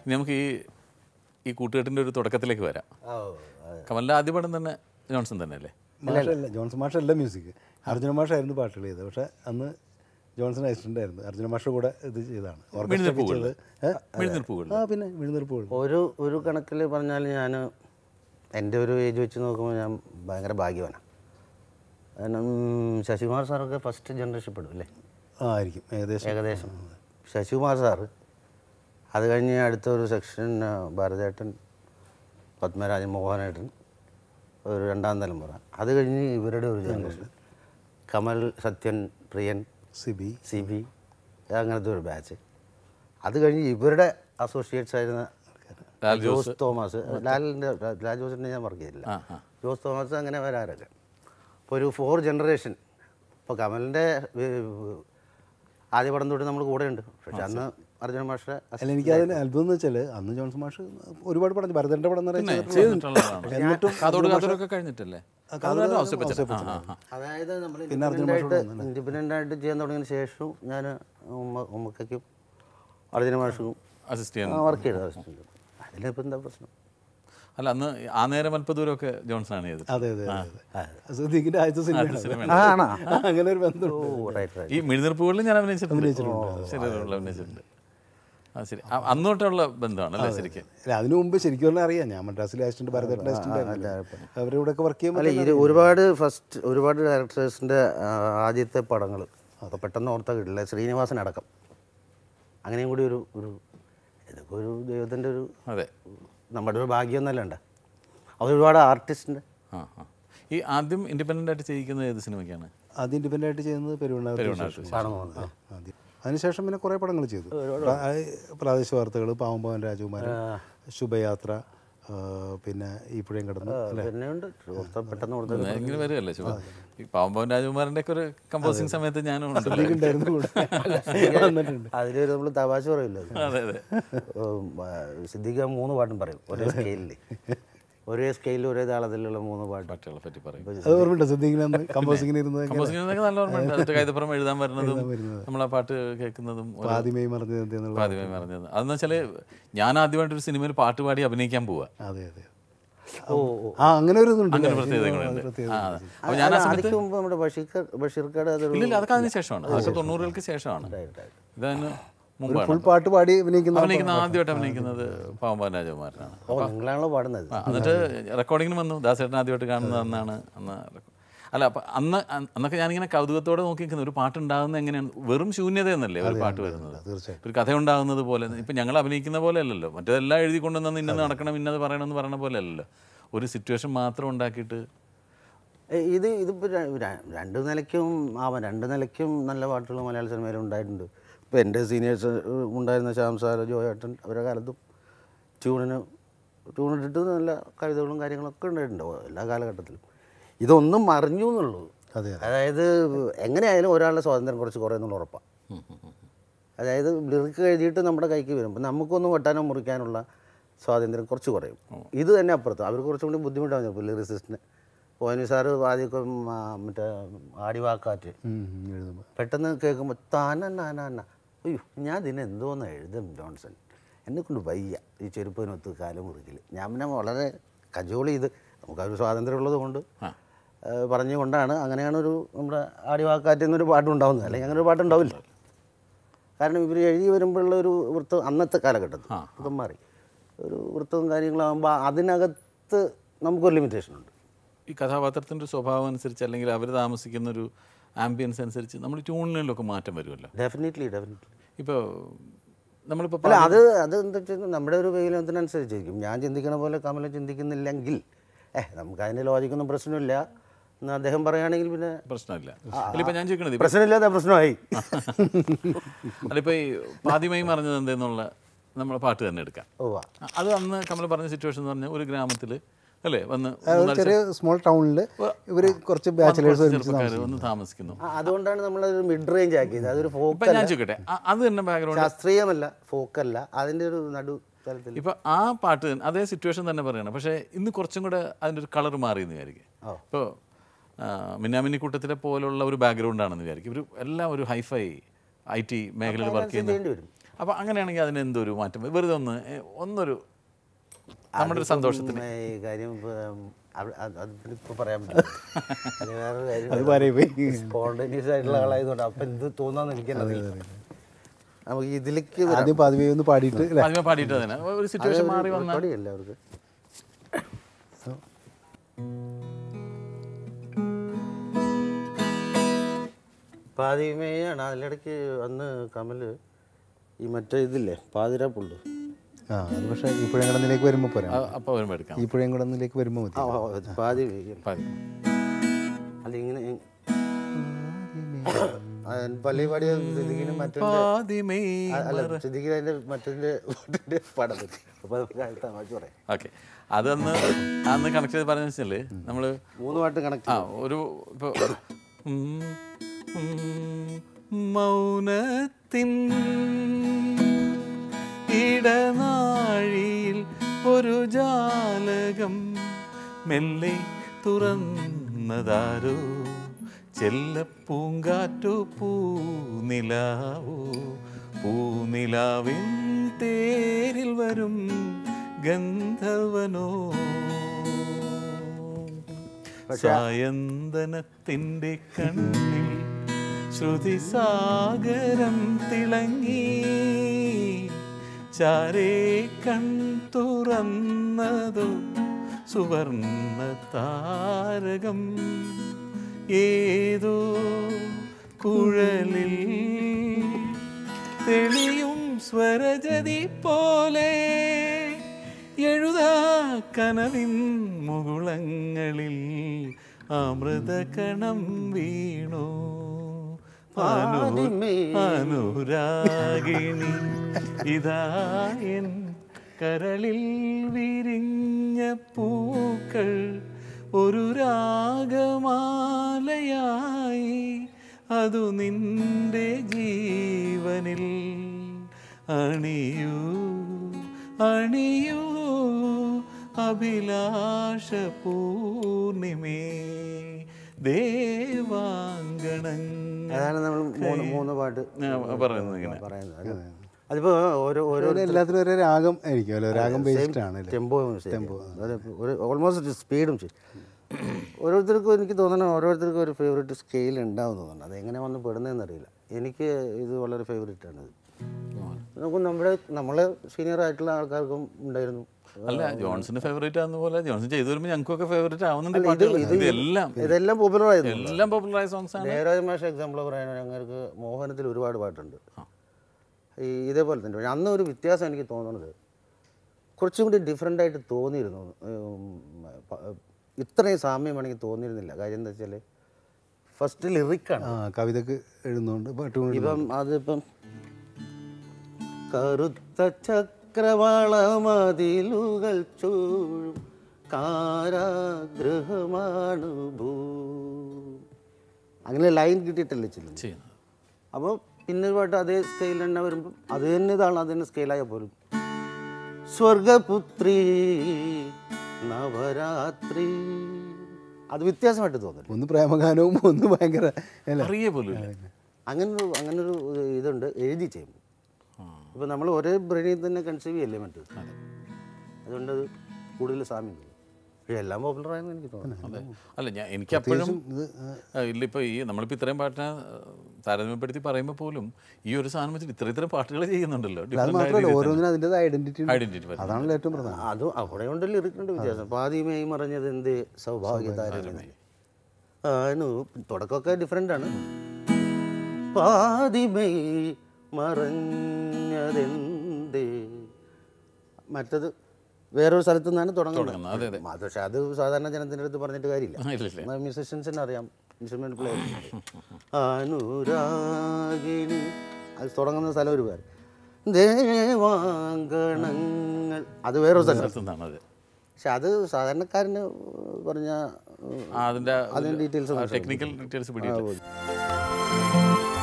ഇനി നമുക്ക് ഈ ഈ കൂട്ടുകെട്ടിൻ്റെ ഒരു തുടക്കത്തിലേക്ക് വരാം ഓ കമലിൻ്റെ ആദ്യ പടം തന്നെ ജോൺസൺ തന്നെ അല്ലേ മാഷല്ല ജോൺസൺ മാഷല്ല മ്യൂസിക് അർജുന മാഷായിരുന്നു പാട്ടുകൾ ചെയ്തത് പക്ഷെ അന്ന് ജോൺസൺ അസിസ്റ്റന്റ് ആയിരുന്നു അർജുന മാഷ കൂടെ ഇത് ചെയ്താണ് മിഴുന്നിൽപ്പൂവുകൾ. ഏ? മിഴുന്നിൽപ്പൂവുകൾ. ആ പിന്നെ വിഴുന്നിരിപ്പുകൾ ഒരു ഒരു കണക്കിൽ പറഞ്ഞാൽ ഞാൻ എൻ്റെ ഒരു ഏജ് വെച്ച് നോക്കുമ്പോൾ ഞാൻ ഭയങ്കര ഭാഗ്യവാനാണ് കാരണം ശശികുമാർ സാറൊക്കെ ഫസ്റ്റ് ജനറേഷൻ പെടും അല്ലേ ആ ആയിരിക്കും ഏകദേശം ഏകദേശം ശശികുമാർ സാറ് അത് കഴിഞ്ഞ് അടുത്ത ഒരു സെക്ഷൻ ആ, ഭാരതേട്ടൻ പത്മരാജൻ മോഹനേട്ടൻ ഒരു രണ്ടാം തലമുറ അത് കഴിഞ്ഞ് ഇവരുടെ ഒരു generation Kamal Sathyan Priyan Sibi C B അങ്ങനത്തെ ഒരു ബാച്ച് അത് കഴിഞ്ഞ് ഇവരുടെ അസോസിയേറ്റ്സ് ആയിരുന്ന ലാൽ ജോസ് തോമസ് ലാലിൻ്റെ ലാൽ ജോസിൻ്റെ ഞാൻ വർക്ക് ചെയ്തില്ല ആ ആ ജോസ് തോമസ് അങ്ങനെ വരാറൊക്കെ ഇപ്പോൾ ഒരു ഫോർ ജനറേഷൻ ഇപ്പോൾ കമലിൻ്റെ ആദ്യ പടം തൊട്ട് നമ്മൾ കൂടെയുണ്ട് പക്ഷെ അന്ന് അർജുന മാഷ അല്ല എനിക്ക് അതിന് അത്ഭുതം എന്ന് വെച്ചാൽ അന്ന് ജോൺസൺ മാഷ് ഒരുപാട് പടം ഭരതന്റെ പടം നിറയെ ചെയ്തിട്ടുള്ളതാണ്. ചെയ്തിട്ടുള്ളതാണ് എന്നിട്ടും കാതോട് കാതോടൊക്കെ കഴിഞ്ഞിട്ടല്ലേ കാതോട് ഔസേപ്പച്ചൻ. ആ, ആ, ആ. അതായത് നമ്മൾ ഇൻഡിപെൻഡൻ്റ് ആയിട്ട് ഇൻഡിപെൻഡൻ്റ് ആയിട്ട് ചെയ്യാൻ തുടങ്ങിയതിന് ശേഷവും ഞാൻ ഉമ്മ ഉമ്മക്കും അർജുന മാഷും അസിസ്റ്റ് ചെയ്യാൻ വർക്ക് ചെയ്ത അതിലിപ്പോൾ എന്താ പ്രശ്നം അല്ല അന്ന് ആ നേരം അല്പദൂരമൊക്കെ ജോൺസൺ ആണ് ചെയ്തത് അതെ അതെ അതെ അതെ സിദ്ദീഖിന്റെ ആദ്യത്തെ സിനിമയാണ് സിനിമയാണ്. ആണോ അങ്ങനെ ഒരു ബന്ധമുണ്ട് ഓ റൈറ്റ് റൈറ്റ് ഈ മിഴുന്നിർപ്പുകളിൽ ഞാൻ അഭിനയിച്ചിട്ടുണ്ട് ശരി അഭിനയിച്ചിട്ടുണ്ട് ആ ശരി ആ, അന്ന് തൊട്ടുള്ള ബന്ധമാണ് അല്ലേ ശരിക്കും അല്ല അതിനു മുമ്പ് ശരിക്കും പറഞ്ഞാൽ അറിയാം ഞാൻ മദ്രാസിലെ അസിസ്റ്റന്റ് ഭരതേട്ടൻ്റെ അസിസ്റ്റന്റ് ആയിരുന്നു അവരുടെ കൂടെ ഒക്കെ വർക്ക് ചെയ്യുമ്പോൾ അല്ല ഇത് ഒരുപാട് ഫസ്റ്റ് ഒരുപാട് ഡയറക്ടേഴ്സിൻ്റെ ആദ്യത്തെ പടങ്ങൾ അപ്പോൾ പെട്ടെന്ന് ഓർത്താൽ കിട്ടില്ല ശ്രീനിവാസൻ അടക്കം അങ്ങനെയും കൂടി ഒരു ഒരു ഇതൊക്കെ ഒരു ദൈവത്തിൻ്റെ ഒരു അതെ നമ്മുടെ ഒരു ഭാഗ്യം എന്നല്ല ഉണ്ട് അത് ഒരുപാട് ആർട്ടിസ്റ്റിൻ്റെ ആ ആ ഈ ആദ്യം ഇൻഡിപെൻഡൻ്റ് ആയിട്ട് ചെയ്യിക്കുന്നത് ഏത് സിനിമയ്ക്കാണ് ആദ്യം ഇൻഡിപെൻഡൻ്റ് ആയിട്ട് ചെയ്യുന്നത് പെരുവണ്ണാവ് പടം തോന്നുന്നത് ആദ്യം അതിനുശേഷം പിന്നെ കുറേ പടങ്ങൾ ചെയ്തു പ്രാ- ആ, പ്രാദേശിക വാർത്തകൾ പാവമ്പവൻ രാജകുമാരൻ ശുഭയാത്ര ആ, പിന്നെ ഈ പുഴയും കടന്നു പിന്നെ ഉണ്ട് ഓർത്താൽ പെട്ടെന്ന് ഓർത്താൽ ഇങ്ങനെ വരികയല്ലേ ശുഭ ഈ പാവമ്പവൻ രാജകുമാരൻ്റെ ഒക്കെ ഒരു കമ്പോസിങ് സമയത്ത് ഞാനും ഉണ്ടല്ലോ ഉണ്ടായിരുന്നു കൂടെ വന്നിട്ടുണ്ട് അതിൽ നമ്മൾ തമാശ പറയില്ല അതെ അതെ സിദ്ദിഖ മൂന്ന് പാട്ടും പറയും ഒരേ സ്കെയിലിൽ ഒരേ സ്കെയിലിൽ ഒരേ താളത്തിലുള്ള മൂന്ന് പാട്ട് പാട്ടുകളെ പറ്റി പറയും അത് ഓർമ്മയുണ്ടോ സിദ്ദീഖിന് അന്ന് കമ്പോസിങ്ങിന് ഇരുന്നത് കമ്പോസിംഗ് നല്ല ഓർമ്മയുണ്ട് അതിന്റെ കൈതപ്പുറം എഴുതാൻ വരുന്നതും നമ്മൾ ആ പാട്ട് കേൾക്കുന്നതും ഒരു ആദ്യമേ മറന്നത് എന്തെന്നുള്ള ആദ്യമേ പറഞ്ഞത് അതെന്ന് വെച്ചാല് ഞാൻ ആദ്യമായിട്ട് ഒരു സിനിമയിൽ പാട്ട് പാടി അഭിനയിക്കാൻ പോവാ അതെ അതെ ഓ ഓ ആ അങ്ങനെ ഒരു ഇതുണ്ട് അങ്ങനെ അല്ലേ? പ്രത്യേകതകളുണ്ട് പ്രത്യേകത. ആ, അതെ. അപ്പൊ ഞാൻ ആ സമയത്ത് അതിക്ക് മുമ്പ് നമ്മുടെ ബഷീർ ബഷീർക്കാട് അതൊരു ഇല്ലില്ല അതൊക്കെ അതിന് ശേഷമാണ് അതൊക്കെ തൊണ്ണൂറുകൾക്ക് ശേഷമാണ് ഇതതിന് മുമ്പാണ് ഫുൾ പാട്ട് പാടി അഭിനയിക്കുന്ന അഭിനയിക്കുന്ന ആദ്യമായിട്ട് അഭിനയിക്കുന്നത് പാവമ്പാൻ രാജകുമാരനാണ് ഓ നിങ്ങളാണല്ലോ പാടുന്നത് ആ, എന്നിട്ട് റെക്കോർഡിങ്ങിന് വന്നു ദാസേട്ടൻ ആദ്യമായിട്ട് കാണുന്നത് അന്നാണ് അന്ന് റെക്കോ- അല്ല അപ്പം അന്ന് അന്ന് അന്നൊക്കെ ഞാനിങ്ങനെ കൗതുകത്തോടെ നോക്കി നിൽക്കുന്നത് ഒരു പാട്ട് ഉണ്ടാകുന്നത് എങ്ങനെയാണ് വെറും ശൂന്യത എന്നല്ലേ ഒരു പാട്ട് വരുന്നത് തീർച്ചയായും ഒരു കഥ ഉണ്ടാകുന്നത് പോലെ ഇപ്പം ഞങ്ങൾ അഭിനയിക്കുന്ന പോലെ അല്ലല്ലോ മറ്റേതെല്ലാം എഴുതി കൊണ്ടുവന്ന് ഇന്നത് നടക്കണം ഇന്നത് പറയണമെന്ന് പറയുന്ന പോലെ അല്ലല്ലോ ഒരു സിറ്റുവേഷൻ മാത്രം ഉണ്ടാക്കിയിട്ട് ഏ, ഇത് ഇതിപ്പോൾ രണ്ട് നിലയ്ക്കും ആവാം രണ്ട് നിലയ്ക്കും നല്ല പാട്ടുകൾ മലയാള സിനിമയിൽ ഉണ്ടായിട്ടുണ്ട് ഇപ്പോൾ എൻ്റെ സീനിയേഴ്സ് ഉണ്ടായിരുന്ന ശ്യാം സാർ ജോയേട്ടൻ അവരുടെ കാലത്തും ട്യൂണിന് ട്യൂണിട്ടിട്ട് നല്ല കവിതകളും കാര്യങ്ങളൊക്കെ ഉണ്ടായിട്ടുണ്ട് എല്ലാ കാലഘട്ടത്തിലും ഇതൊന്നും മറിഞ്ഞു എന്നുള്ളൂ അതെ അതായത് എങ്ങനെയായാലും ഒരാളുടെ സ്വാതന്ത്ര്യം കുറച്ച് കുറയുന്നുള്ള ഉറപ്പാണ് അതായത് ലിറിക്ക് എഴുതിയിട്ട് നമ്മുടെ കൈക്ക് വരും അപ്പം നമുക്കൊന്നും വെട്ടാനോ മുറിക്കാനുള്ള സ്വാതന്ത്ര്യം കുറച്ച് കുറയും ഇത് തന്നെ അപ്പുറത്ത് അവർ കുറച്ചും കൂടി ബുദ്ധിമുട്ടാണ് ഇപ്പോൾ ലിറിസിസ്റ്റിന് ഓനി സാറ് ആദ്യമൊക്കെ ഉം, ആ, മറ്റേ ആടിവാക്കാറ്റ് ഉം, ഉം, എഴുതുമ്പോൾ പെട്ടെന്ന് കേൾക്കുമ്പോൾ താനാനാനാ അയ്യോ ഞാൻ ഇതിന് എന്തോന്ന് എഴുതും ജോൺസൺ എന്നെ കൊണ്ട് വയ്യ ഈ ചെരുപ്പിനൊത്ത് കാലം മുറിക്കൽ ഞാൻ പിന്നെ വളരെ കജോൾ ചെയ്ത് നമുക്കൊരു സ്വാതന്ത്ര്യം ഉള്ളത് കൊണ്ട് ഏഹ്, പറഞ്ഞുകൊണ്ടാണ് അങ്ങനെയാണ് ഒരു നമ്മുടെ ആടിവാക്കാറ്റ് എന്നൊരു പാട്ടുണ്ടാവുന്നത് അല്ലെങ്കിൽ അങ്ങനെ ഒരു പാട്ടുണ്ടാവില്ല കാരണം ഇവർ എഴുതി വരുമ്പോഴുള്ള ഒരു വൃത്തം അന്നത്തെ കാലഘട്ടത്തിൽ ഇപ്പം മാറി ഒരു വൃത്തവും കാര്യങ്ങളാകുമ്പോൾ അതിനകത്ത് നമുക്കൊരു ലിമിറ്റേഷൻ ഉണ്ട് ഈ കഥാപാത്രത്തിൻ്റെ ഒരു സ്വഭാവം അനുസരിച്ച് അല്ലെങ്കിൽ അവർ താമസിക്കുന്ന ഒരു ആംബിയൻസ് അനുസരിച്ച് നമ്മൾ ട്യൂണിലൊക്കെ മാറ്റം വരുമല്ലോ ഡെഫിനറ്റ്ലി ഡെഫിനറ്റ്ലി ഇപ്പോൾ നമ്മളിപ്പോൾ അല്ല അത് അത് എന്താ വെച്ചാൽ നമ്മുടെ ഒരു വേഗനത്തിനനുസരിച്ചിരിക്കും ഞാൻ ചിന്തിക്കണ പോലെ കമല ചിന്തിക്കുന്നില്ലെങ്കിൽ ഏഹ് നമുക്ക് അതിൻ്റെ ലോജിക്കൊന്നും പ്രശ്നമില്ല എന്ന് അദ്ദേഹം പറയുകയാണെങ്കിൽ പിന്നെ പ്രശ്നമില്ല അല്ലിപ്പോൾ ഞാൻ ചോദിക്കണത് ഇപ്പം പ്രശ്നമില്ലാത്ത പ്രശ്നമായി അല്ലിപ്പോൾ ഈ പാതിമായി മറിഞ്ഞത് എന്തെന്നുള്ള നമ്മളെ പാട്ട് തന്നെ എടുക്കാം ഓ അ- അത് അന്ന് കമൽ പറഞ്ഞ സിറ്റുവേഷൻ എന്ന് പറഞ്ഞാൽ ഒരു ഗ്രാമത്തിൽ അല്ലേ വന്ന് ഒരു ചെറിയ സ്മോൾ ടൗണിൽ ഇവർ കുറച്ച് ബാച്ചിലേഴ്സ് ചെറുപ്പക്കാർ വന്ന് താമസിക്കുന്നു അതുകൊണ്ടാണ് നമ്മളതൊരു മിഡ് റേഞ്ച് ആക്കിയത് അതൊരു ഫോക്ക് ഇപ്പം ഞാൻ ചോദിക്കട്ടെ അ- അത് തന്നെ ബാക്ക്ഗ്രൗണ്ട് ശാസ്ത്രീയമല്ല ഫോക്കല്ല അതിൻ്റെ ഒരു നടു തലത്തിൽ ഇപ്പൊ ആ പാട്ട് തന്നെ- അതേ സിറ്റുവേഷൻ തന്നെ പറയണം പക്ഷേ ഇന്ന് കുറച്ചും കൂടെ അതിൻ്റെ ഒരു കളർ മാറി എന്ന് വിചാരിക്കും ഇപ്പോൾ മിന്നാമിന്നിക്കൂട്ടത്തിലെ പോലുള്ള ഒരു ബാക്ക്ഗ്രൗണ്ട് ആണെന്ന് വിചാരിക്കും ഒരു എല്ലാം ഒരു ഹൈഫൈ ഐ ടി മേഖലയിൽ വർക്ക് ചെയ്യുന്ന ചെയ്യേണ്ടി വരും അപ്പോൾ അങ്ങനെയാണെങ്കിൽ അതിന് എന്തൊരു മാറ്റം വെറുതെ ഒന്ന് ഏ, ഒന്നൊരു നമ്മുടെ ഒരു സന്തോഷത്തിന് ഉം, ഈ കാര്യം ഇപ്പൊ, ഉം, അവ- അത് അത് പിന്നെ ഇപ്പൊ പറയാൻ പറ്റില്ല അത് വേറൊരു കാര്യം അത് പറയും സ്പോണ്ടേനിയസ് ആയിട്ടുള്ള ആളായതുകൊണ്ട് അപ്പം എന്ത് തോന്നാന്ന് എനിക്കറിയില്ല നമുക്ക് ഇതിലേക്ക് വരാം. ആദ്യം പതിവേ ഒന്ന് പാടിയിട്ട് അല്ലേ ആദ്യമേ പാടിയിട്ട് തന്നെ ഒരു സിറ്റുവേഷൻ മാറി വന്നാൽ റെക്കോർഡിയല്ലേ അവർക്ക് പാതിമയാണ് അതിലിടയ്ക്ക് അന്ന് കമല് ഈ മറ്റേ ഇതില്ലേ പാതിര പുള്ളു ആ അത് പക്ഷേ ഈ പുഴയങ്കടന്നിലേക്ക് വരുമ്പോൾ പോരാ അപ്പോൾ വരുമ്പോൾ എടുക്കാം ഈ പുഴയങ്കടന്നിലേക്ക് വരുമ്പോൾ മതി ആ ഓ, ഇത് പാതി വേഗം. പാടി. അല്ല ഇങ്ങനെ ഇ- ആ, പള്ളി പാടിയ സിദ്ദിഖിന് മറ്റേ പാതിമേ അല്ല സിദ്ദിഖിന് അതിന്റെ മറ്റേ പാട്ടിന്റെ പടം പറ്റി അപ്പൊ നമുക്ക് അടുത്ത തമാശ പറയാം ഓക്കെ അതന്ന് അന്ന് കണക്ട് ചെയ്ത് പറഞ്ഞു വെച്ചാൽ നമ്മൾ മൂന്ന് പാട്ട് കണക്ട് ആ ഒരു ഇപ്പോൾ മൗനത്തിൻ ഇടനാഴിയിൽ ഒരു ജാലകം മെല്ലെ തുറന്നതാരോ ചെല്ലപ്പൂങ്കാറ്റോ പൂനിലാവോ പൂനിലാവിൻ തേരിൽ വരും ഗന്ധർവനോ സായന്തനത്തിൻ്റെ കണ്ണിൽ ശ്രുതിസാഗരം തിളങ്ങി ചാരേ കൺ തുറന്നതോ സുവർണ താരകം ഏതോ കുഴലിൽ തെളിയും സ്വരജതി പോലെ എഴുതാ കനവിൻ മുകുളങ്ങളിൽ അമൃതകണം വീണു അനു അനുരാഗിണി ഇതായൻ കരളിൽ വിരിഞ്ഞ പൂക്കൾ ഒരു രാഗമാലയായി അതു നിന്റെ ജീവനിൽ അണിയൂ അണിയൂ അഭിലാഷ പൂർണിമേ ദേവാങ്കണങ്ങൾ അതാണ് നമ്മൾ മൂന്ന് മൂന്ന് പാട്ട് പറയുന്നത് ഇങ്ങനെ പറയുന്നത് അത് അതിപ്പോ ഓരോ ഓരോ അതിൽ എല്ലാത്തിനും ഓരോ രാഗം ആയിരിക്കുമല്ലോ രാഗം ബേസ്ഡ് ആണ് അല്ലേ ടെമ്പോ ഒരു ഓൾമോസ്റ്റ് സ്പീഡും ശരി ഓരോരുത്തർക്കും എനിക്ക് തോന്നുന്നു ഓരോരുത്തർക്കും ഒരു ഫേവറേറ്റ് സ്കെയിൽ ഉണ്ടാവും തോന്നുന്നു അത് എങ്ങനെ വന്ന് പെടുന്നതെന്ന് അറിയില്ല എനിക്ക് ഇത് വളരെ ഫേവറേറ്റ് ആണ് ഇത് നമുക്ക് നമ്മുടെ നമ്മളെ സീനിയർ ആയിട്ടുള്ള ആൾക്കാർക്കും ഉണ്ടായിരുന്നു അല്ല ജോൺസന്റെ ഫേവറേറ്റ് ആകുന്ന പോലെ ജോൺസൺ ചെയ്തു വരുമ്പോൾ ഞങ്ങൾക്കൊക്കെ ഫേവറേറ്റ് ആവുന്നുണ്ട് ഇത് പാട്ടുകൾ. ഇത് ഇതെല്ലാം ഇതെല്ലാം പോപ്പുലർ ആയിരുന്നു എല്ലാം പോപ്പുലറായ സോങ്സ് ആണ് ദേവരാജ മാഷ എക്സാമ്പിൾ പറയുകയാണെങ്കിൽ ഞങ്ങൾക്ക് മോഹനത്തിൽ ഒരുപാട് പാട്ടുണ്ട് ഈ ഇതേപോലെ തന്നെ പക്ഷേ അന്ന് ഒരു വ്യത്യാസം എനിക്ക് തോന്നുന്നത് കുറച്ചും കൂടി ഡിഫറെൻ്റ് ആയിട്ട് തോന്നിയിരുന്നു ഉം, പ- ഇത്രയും സാമ്യം വേണമെങ്കിൽ തോന്നിയിരുന്നില്ല കാര്യം എന്താ വെച്ചാൽ ഫസ്റ്റ് ലിറിക്കാണ് ആ കവിതക്ക് എഴുതുന്നുണ്ട് പാട്ടുകൊണ്ട് ഇപ്പം അതിപ്പം കറുത്ത ചക്രവാളമതിലുകൾ ചൂഴും കാരാഗൃഹമാണ് ഭൂ അങ്ങനെ ലൈൻ കിട്ടിയിട്ടല്ലേ ചെല്ലുന്നത് ചെയ്യുന്നത് അപ്പോൾ പിന്നെ ഒരു പാട്ട് അതേ സ്കെയിൽ തന്നെ വരുമ്പം അത് തന്നെ ഇതാണ് അത് തന്നെ സ്കെയിലായ പോലും സ്വർഗപുത്രി നവരാത്രി അത് വ്യത്യാസമായിട്ട് തോന്നുന്നു ഒന്ന് പ്രേമഗാനവും ഒന്ന് ഭയങ്കര അല്ല അറിയേ പോലും ഇല്ല അങ്ങനൊരു അങ്ങനൊരു ഇതുണ്ട് എഴുതി ചെയ്യുമ്പോൾ ഇപ്പോൾ നമ്മൾ ഒരേ ബ്രെയിനിൽ തന്നെ കൺസീവ് ചെയ്യല്ലേ മറ്റത് അതുകൊണ്ട് അത് കൂടുതൽ സാമ്യം തോന്നും പക്ഷേ എല്ലാം പോപ്പുലർ ആയെന്ന് എനിക്ക് തോന്നുന്നു അതെ അല്ല ഞാൻ എനിക്ക് അപ്പോഴും ഇല്ല ഇപ്പോൾ ഈ നമ്മളിപ്പോൾ ഇത്രയും പാട്ടിനെ ആ, താരതമ്യപ്പെടുത്തി പറയുമ്പോൾ പോലും ഈ ഒരു സാധനം വെച്ചിട്ട് ഇത്ര ഇത്ര പാട്ടുകൾ ചെയ്യുന്നുണ്ടല്ലോ അത് മാത്രമല്ല ഓരോന്നിനും അതിൻ്റെതായ ഐഡന്റിറ്റി ഐഡന്റിറ്റി അതാണല്ലോ ഏറ്റവും പ്രധാനം അതും അവിടെ കൊണ്ട് ലിറിക്കുണ്ട് വ്യത്യാസം പാതിമേയി മറഞ്ഞത് എന്ത് സൗഭാഗ്യതാരമേ ആനു തുടക്കമൊക്കെ ഡിഫറെൻ്റ് ആണ് പാതിമേയി മറഞ്ഞതെന്തേ മറ്റത് വേറൊരു സ്ഥലത്തു നിന്നാണ് തുടങ്ങുന്നത്, അതെ, അതെ. തുടങ്ങുന്നത് അത് പക്ഷെ അത് സാധാരണ ജനത്തിൻ്റെ അടുത്ത് പറഞ്ഞിട്ട് കാര്യമില്ല ആ, ഇല്ല ഇല്ല മ്യൂസിഷ്യൻസിന് അറിയാം ഇൻസ്ട്രുമെന്റ് പ്ലെയർ അനുരാഗിണി അത് തുടങ്ങുന്ന സ്ഥലം ഒരു പേര് ദേവാങ്കണങ്ങൾ അത് വേറൊരു സ്ഥലം സ്ഥലത്തുനിന്നാണ് അത് പക്ഷെ അത് സാധാരണക്കാരന് പറഞ്ഞ ആ, അതിന്റെ അതിന്റെ details ഒന്നും ടെക്നിക്കൽ ഡീറ്റെയിൽസ് പിടിയില്ല